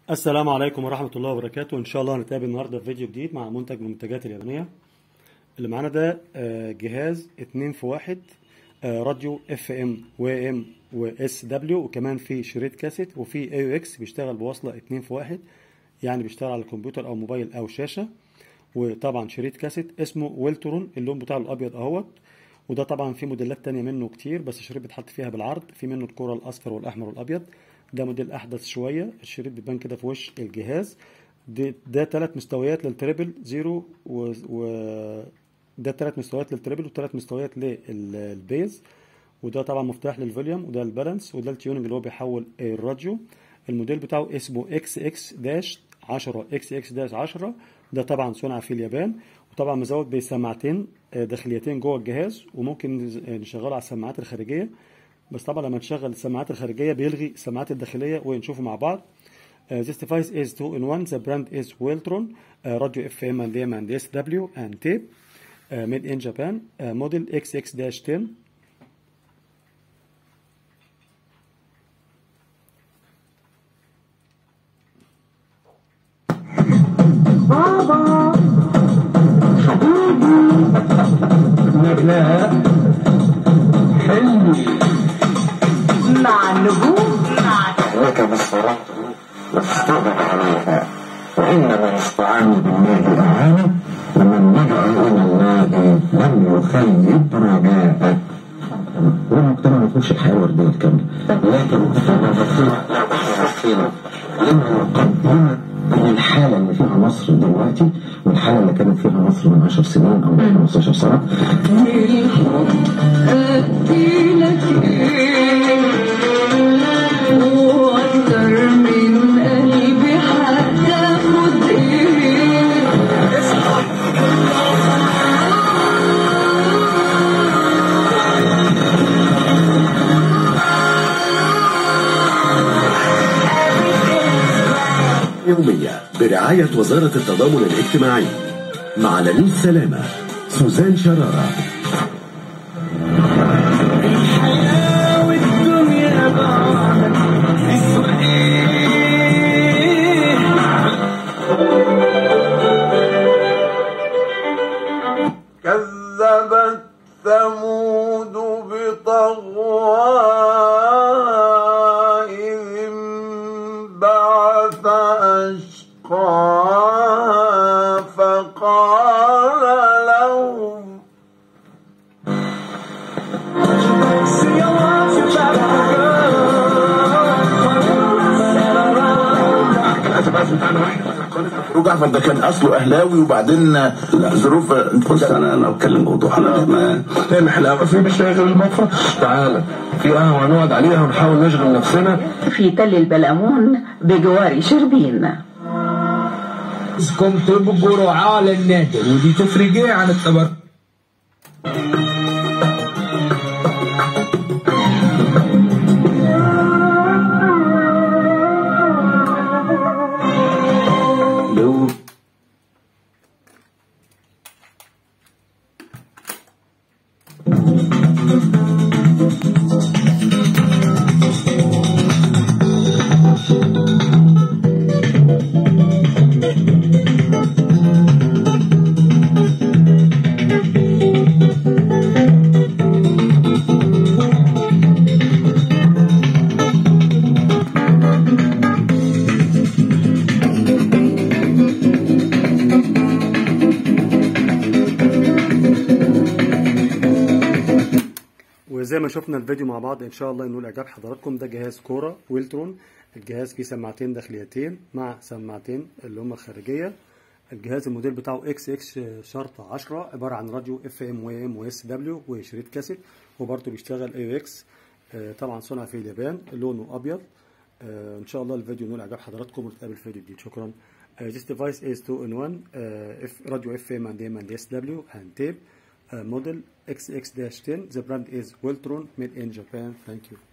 السلام عليكم ورحمة الله وبركاته إن شاء الله هنتقابل النهاردة في فيديو جديد مع منتج من المنتجات اليابانية اللي معانا ده آه، جهاز اتنين في واحد آه، راديو اف ام و ام واس دبليو وكمان في شريط كاسيت وفي اي اكس بيشتغل بوصلة اتنين في واحد يعني بيشتغل على الكمبيوتر او موبايل او شاشة وطبعا شريط كاسيت اسمه ويلترون اللون بتاعه الابيض اهوت وده طبعا في موديلات تانية منه كتير بس الشريط بيتحط فيها بالعرض في منه الكرة الاصفر والاحمر والابيض ده موديل احدث شويه الشريط بيبان كده في وش الجهاز ده, ده ثلاث مستويات للتريبل زيرو و, و ده ثلاث مستويات للتريبل وثلاث مستويات للبيز وده طبعا مفتاح للفوليوم وده البالانس وده التيوننج اللي هو بيحول الراديو الموديل بتاعه اسمه اكس اكس داش 10 اكس اكس داش 10 ده طبعا صنع في اليابان وطبعا مزود بسماعتين داخليتين جوه الجهاز وممكن نشغله على السماعات الخارجيه بس طبعا لما نشغل السماعات الخارجيه بيلغي السماعات الداخليه ونشوفه مع بعض Uh, this device is 2 in 1 the brand is Weltron uh, radio FM and AM and SW and tape uh, made in Japan uh, model XX-10 بابا حبيبي نجلاء حلمي مع النجوم لك بالصلاة واستغفر عليها وإن من استعان بالله أعانه ومن لجأ إلى الله لم يخيب رجاءه والمجتمع ما يكونش الحياة الوردية الكاملة لكن أنا بصير بصير لما مقدمة من الحالة اللي فيها مصر دلوقتي والحالة اللي كانت فيها مصر من 10 سنين أو من 15 سنة أديلك إيه وأكتر من قلبي هتاخد إيه يومية برعاية وزارة التضامن الاجتماعي مع نبيل سلامة سوزان شرارة والدنيا بعدك تسوى إيه كذبت ثمود بطغواهم بعث أشقاها فقال لهم خروج احمد ده كان اصله اهلاوي وبعدين لا ظروف بص انا انا بتكلم بوضوح انا ما تعمل حلاوه في مش غير المفرش تعالى في قهوة نقعد عليها ونحاول نشغل نفسنا في تل البلامون بجوار شربين عايزكم تبقوا رعاة للنادي ودي تفرق ايه عن التبر لو وزي ما شفنا الفيديو مع بعض ان شاء الله ينول اعجاب حضراتكم ده جهاز كوره ويلترون الجهاز فيه سماعتين داخليتين مع سماعتين اللي هم الخارجيه الجهاز الموديل بتاعه اكس اكس شرطة 10 عباره عن راديو اف ام و ام واس دبليو وشريط كاسيت وبرضه بيشتغل اي اكس طبعا صنع في اليابان لونه ابيض آه، ان شاء الله الفيديو ينول اعجاب حضراتكم ونتقابل في فيديو جديد شكرا Uh, this device is 2 in 1 uh, F radio FM and AM and SW and tape uh, model XX-10 the brand is Weltron made in Japan thank you